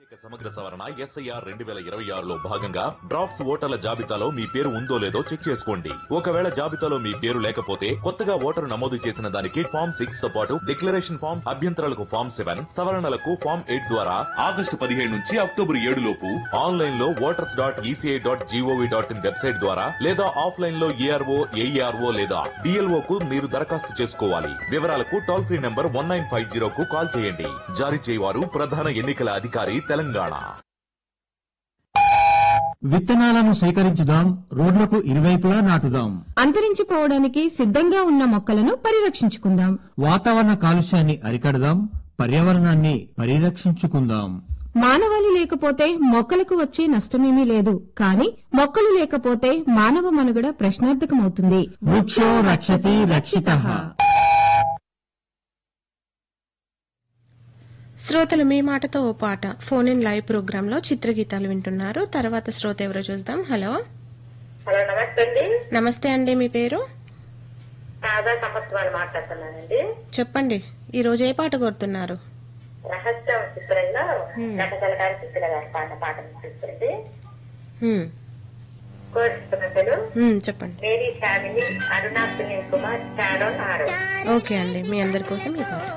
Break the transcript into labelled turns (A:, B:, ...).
A: ప్రత్యేక సమగ్ర సవరణ ఎస్ఐఆర్ రెండు వేల ఇరవై ఆరులో భాగంగా డ్రాఫ్ట్స్ ఓటర్ల జాబితాలో మీ పేరు ఉందో లేదో చెక్ చేసుకోండి ఒకవేళ జాబితాలో మీ పేరు లేకపోతే కొత్తగా ఓటరు నమోదు చేసిన దానికి ఫామ్ సిక్స్ తో పాటు డిక్లరేషన్ ఫామ్ అభ్యంతరాలకు ఫామ్ సెవెన్ సవరణలకు ఫామ్ ఎయిట్ ద్వారా ఆగస్టు పదిహేడు నుంచి అక్టోబర్ ఏడు లోపు ఆన్లైన్ లో voters dot ECI dot GOV dot in website ద్వారా లేదా ఆఫ్లైన్ లో ఏఆర్ఓ ఏఈఆర్ఓ లేదా డిఎల్ఓ కు మీరు దరఖాస్తు చేసుకోవాలి వివరాలకు toll free number one nine five zero కు కాల్ చేయండి జారీ చేయవారు ప్రధాన ఎన్నికల అధికారి తెలంగాణ
B: విత్తనాలను సేకరించుదాం రోడ్లకు ఇరువైపులా నాటుదాం
C: అంతరించిపోవడానికి సిద్ధంగా ఉన్న మొక్కలను పరిరక్షించుకుందాం
B: వాతావరణ కాలుష్యాన్ని అరికడదాం పర్యావరణాన్ని పరిరక్షించుకుందాం
C: మానవాళి లేకపోతే మొక్కలకు వచ్చే నష్టమేమీ లేదు కానీ మొక్కలు లేకపోతే మానవ మనుగడ ప్రశ్నార్థకమవుతుంది
B: వృక్షో రక్షతి రక్షితః
D: శ్రోతలు మీ మాటతో ఓ పాట ఫోన్ ఇన్ లైవ్ ప్రోగ్రామ్ లో చిత్రగీతాలు వింటున్నారు తర్వాత శ్రోత ఎవరో చూద్దాం హలో
E: హలో నమస్తే అండి
D: నమస్తే అండి మీ పేరు
E: ఆదా సంపత్ వాళ్ళు మాట్లాడుతున్నానండి
D: చెప్పండి ఈ రోజు ఏ పాట కోరుతున్నారు
E: రహస్యం చిత్రంలో నటకలగారి చిత్ర గారి పాట పాట వినిపిస్తుంది
D: హ్మ్,
E: కోరిస్తున్నట్లు
D: హ్మ్, చెప్పండి
E: మేరీ శామిని అరుణా సునీల్ కుమార్ షారోన్ ఆరో
D: ఓకే అండి మీ అందరి కోసం ఈ పాట